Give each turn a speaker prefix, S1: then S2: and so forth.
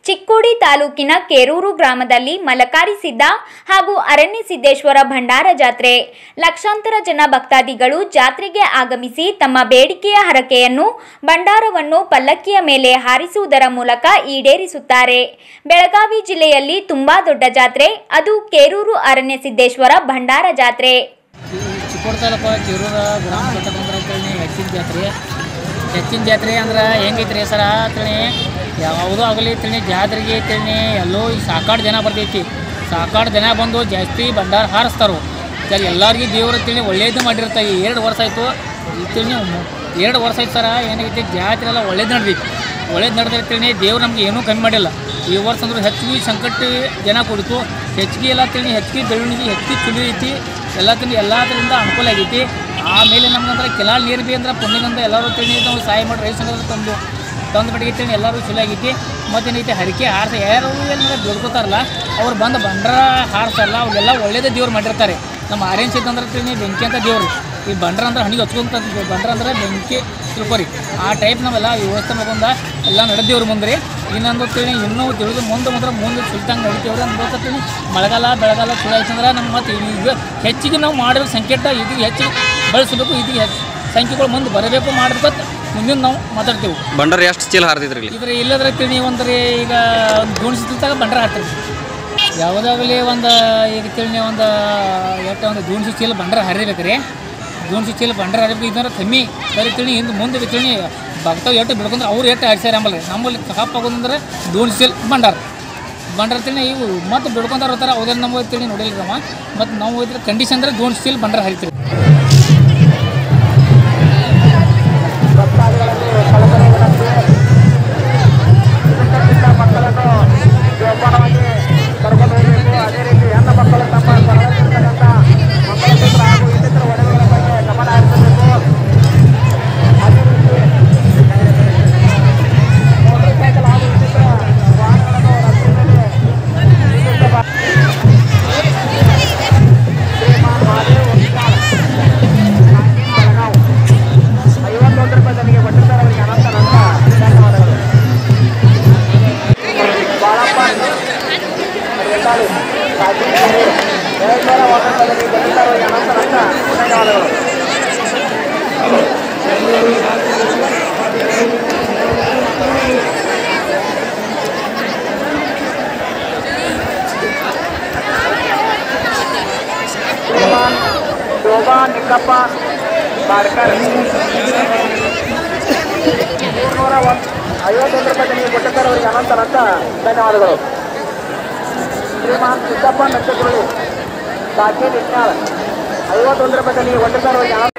S1: ಚಿಕ್ಕೋಡಿ ತಾಲೂಕಿನ ಕೇರೂರು ಗ್ರಾಮದಲ್ಲಿ ಮಲಕಾರಿ ಸಿದ್ಧ ಹಾಗೂ ಅರಣ್ಯ ಸಿದ್ದೇಶ್ವರ ಭಂಡಾರ ಜಾತ್ರೆ ಲಕ್ಷಾಂತರ ಜನ ಭಕ್ತಾದಿಗಳು ಜಾತ್ರೆಗೆ ಆಗಮಿಸಿ ತಮ್ಮ ಬೇಡಿಕೆಯ ಹರಕೆಯನ್ನು ಭಂಡಾರವನ್ನು ಪಲ್ಲಕ್ಕಿಯ ಮೇಲೆ ಹಾರಿಸುವುದರ ಮೂಲಕ ಈಡೇರಿಸುತ್ತಾರೆ ಬೆಳಗಾವಿ ಜಿಲ್ಲೆಯಲ್ಲಿ ತುಂಬಾ ದೊಡ್ಡ ಜಾತ್ರೆ ಅದು ಕೇರೂರು ಅರಣ್ಯ ಸಿದ್ದೇಶ್ವರ ಭಂಡಾರ ಜಾತ್ರೆ
S2: ಚಿಕ್ಕೋಡಿ ತಾಲೂಕು ಕಿರೂರ ಗ್ರಾಮ ಕಟ್ಟಕೊಂಡ್ರ ಅಂತೇಳಿ ಹೆಚ್ಚಿನ ಜಾತ್ರೆ ಹೆಚ್ಚಿನ ಜಾತ್ರೆ ಅಂದ್ರೆ ಹೆಂಗೈತ್ರಿ ಸರ ಅಂತೇಳಿ ಯಾವುದೂ ಆಗಲಿ ತಿಳಿ ಜಾತ್ರೆಗೆ ತಿಳಿ ಎಲ್ಲೋ ಈ ಸಾಕಾಡು ಜನ ಬರ್ತೈತಿ ಸಾಕಾಡು ಜನ ಬಂದು ಜಾಸ್ತಿ ಭಂಡಾರ ಹಾರಿಸ್ತಾರು ಸರ್ ಎಲ್ಲರಿಗೂ ದೇವ್ರ ತಿಳಿ ಒಳ್ಳೇದು ಮಾಡಿರ್ತಾರೆ ಎರಡು ವರ್ಷ ಆಯಿತು ತಿಳಿ ಎರಡು ವರ್ಷ ಆಯ್ತು ಸರ ಏನಾಗೈತಿ ಜಾತ್ರೆ ಎಲ್ಲ ಒಳ್ಳೇದು ನಡೆದೈತಿ ಒಳ್ಳೇದು ನಡೆದಿರ್ತೀನಿ ದೇವ್ರು ನಮ್ಗೆ ಏನೂ ಕಮ್ಮಿ ಮಾಡಿಲ್ಲ ಈ ವರ್ಷ ಅಂದ್ರೆ ಹೆಚ್ಚಿಗೆ ಸಂಕಟ ಜನ ಕುಡಿತು ಹೆಚ್ಚಿಗೆ ಎಲ್ಲ ತಿಳಿ ಹೆಚ್ಚಿಗೆ ಬೆಳವಣಿಗೆ ಹೆಚ್ಚಿಗೆ ಚುಲಿ ಐತಿ ಎಲ್ಲ ತಿಂದು ಎಲ್ಲದರಿಂದ ಅನುಕೂಲ ಆಗೈತಿ ಆಮೇಲೆ ನಮ್ಗಂದ್ರೆ ಕೆಲಾಲ್ ನೀರು ಬಿ ಅಂದ್ರೆ ಪುಣ್ಯದಿಂದ ಎಲ್ಲರೂ ತಿಳಿ ನಾವು ಸಹಾಯ ಮಾಡಿ ರೈತ ಸಂಘದ ತಂದು ತಂದು ಬಿಟ್ಟಿಗೆ ತಿಳಿ ಎಲ್ಲರೂ ಚಲೋ ಆಗೈತಿ ಮತ್ತೇನೈತಿ ಹರಿಕೆ ಹಾರಿಸ ಯಾರು ಎಲ್ಲ ಬೆಳ್ಕೊತಾರಲ್ಲ ಅವ್ರು ಬಂದು ಬಂಡ್ರ ಹಾರಿಸಲ್ಲ ಅವ್ರಿಗೆಲ್ಲ ಒಳ್ಳೇದೇ ದೇವ್ರು ಮಾಡಿರ್ತಾರೆ ನಮ್ಮ ಆರೆಂಜ್ ಅಂದ್ರೆ ತಿಳಿ ಬೆಂಕಿ ಅಂತ ದೇವ್ರು ಈ ಬಂಡ್ರ ಅಂದ್ರೆ ಹಣಿಗೆ ಹಚ್ಕೊಂತ ಬಂಡ್ರ ಅಂದ್ರೆ ಬೆಂಕಿ ತಿಳ್ಕೊರಿ ಆ ಟೈಪ್ ನಾವೆಲ್ಲ ವ್ಯವಸ್ಥೆ ಮಾಡ್ಕೊಂಡ ಎಲ್ಲ ನಡೆದೇವ್ರು ಮುಂದೆ ಇನ್ನೊಂದು ತಿಳಿ ಇನ್ನೂ ತಿಳಿದು ಮುಂದೆ ಮಾತ್ರ ಮುಂದೆ ಸುಲ್ತಂಗೆ ನಡಿತೀವ್ರಿ ಅನ್ಬೇಕತ್ತೀನಿ ಮಳೆಗಾಲ ಬೆಳಗಾಲ ಚಲೋ ಆಯ್ತಂದ್ರೆ ನಮ್ಮ ಮತ್ತೆ ಈಗ ಹೆಚ್ಚಿಗೆ ನಾವು ಮಾಡಬೇಕು ಸಂಕೇತ ಇದಕ್ಕೆ ಹೆಚ್ಚಿಗೆ ಬಳಸಬೇಕು ಇದಕ್ಕೆ ಹೆಚ್ಚು ಸಂಖ್ಯೆಗಳು ಮುಂದೆ ಬರಬೇಕು ಮಾಡಬೇಕಂತ ಮುಂದಿನ ನಾವು ಮಾತಾಡ್ತೀವಿ
S3: ಬಂಡರ್ ಎಷ್ಟು ಚೀಲ ಹಾರ್ದಿದ್ರಿ ಇಲ್ಲಿ
S2: ಇದ್ರ ಇಲ್ಲದ್ರೆ ತಿಳಿ ಒಂದ್ರಿ ಈಗ ಒಂದು ದೂಣಿಸಿದಾಗ ಬಂಡ್ರ ಹಾಕ್ತೀವಿ ಯಾವುದಾಗಲಿ ಒಂದು ಈಗ ತಿಳಿ ಒಂದು ಎಷ್ಟು ಒಂದು ದೂಣಿಸಿ ಚೀಲ ಬಂಡ್ರ ಹರಿಬೇಕು ರೀ ದೂಣಿಸಿ ಚೀಲ ಬಂಡ್ರ ಹರಿಬೇಕು ಇದ್ರೆ ಕಮ್ಮಿ ಸರಿ ತಿಳಿ ಹಿಂದೆ ಮುಂದೆ ತಿಳಿ ಭಕ್ತಾವ್ ಎಷ್ಟು ಬಿಡ್ಕೊಂಡ್ರೆ ಅವ್ರು ಎಷ್ಟು ಹರಿಸ್ಯಾರ ಅಂಬಲ್ಲ ನಮ್ಮಲ್ಲಿ ಕಪ್ ಆಗೋದಂದ್ರೆ ದೂಣಿಸಿ ಚೀಲ ಬಂಡಾರ ಬಂಡ್ರ ತಿಳಿ ಇವು ಮತ್ತೆ ಬಿಡ್ಕೊಂತಾರ ಇರ್ತಾರೆ ಅವ್ರಲ್ಲಿ ನಮಗೆ ತಿಳಿ ನೋಡಿಲ್ಲ ನಮ್ಮ ಮತ್ತು ನಾವು ಹೋದ್ರೆ ಕಂಡೀಷನ್ ಅಂದ್ರೆ ದೂಣಿಸಿ ಚೀಲ ಬಂಡ್ರ ಹರಿತೀವಿ
S4: ಐವತ್ತೊಂದು ರೂಪಾಯಿ ತನಗೆ ಕೊಟ್ಟಿರ್ತಾರೆ ಅವರಿಗೆ ಅನಂತ ನಂತ ಧನ್ಯವಾದಗಳು ಬಾಳಪ್ಪ ರೆಡ್ಡಾಳಿ ಕಾಜಿನಕೆರೆ ಎರಡು ನೂರ ಒಂದು ರೂಪಾಯಿ ತನಗೆ ಕೊಟ್ಟಿರ್ತಾರೆ ಅವರಿಗೆ ಅನಂತ ನಂತ ಧನ್ಯವಾದಗಳು ಶ್ರೀಮಾನ್ ಶೋಭಾ ನಿಕ್ಕಪ್ಪ ಬಾಡ್ಕರ್ ಮೂರ್ನೂರ ಒಂದು ಐವತ್ತೊಂದು ರೂಪಾಯಿ ನಿಮಗೆ ಕೊಟ್ಟಿದ್ದಾರೆ ಅವರಿಗೆ ಅನಂತ ಅನಂತ ಧನ್ಯವಾದಗಳು ಶ್ರೀಮಾನ್ ಸಿದ್ದಪ್ಪ ನಕ್ಷತ್ರುಳಿ ಸಾಕಿ ನಿಟ್ನಾಳ್ ಐವತ್ತೊಂದು ರೂಪಾಯಿ ನಿಮಗೆ ಕೊಟ್ಟಿದ್ದಾರೆ ಅವರಿಗೆ ಅನಂತ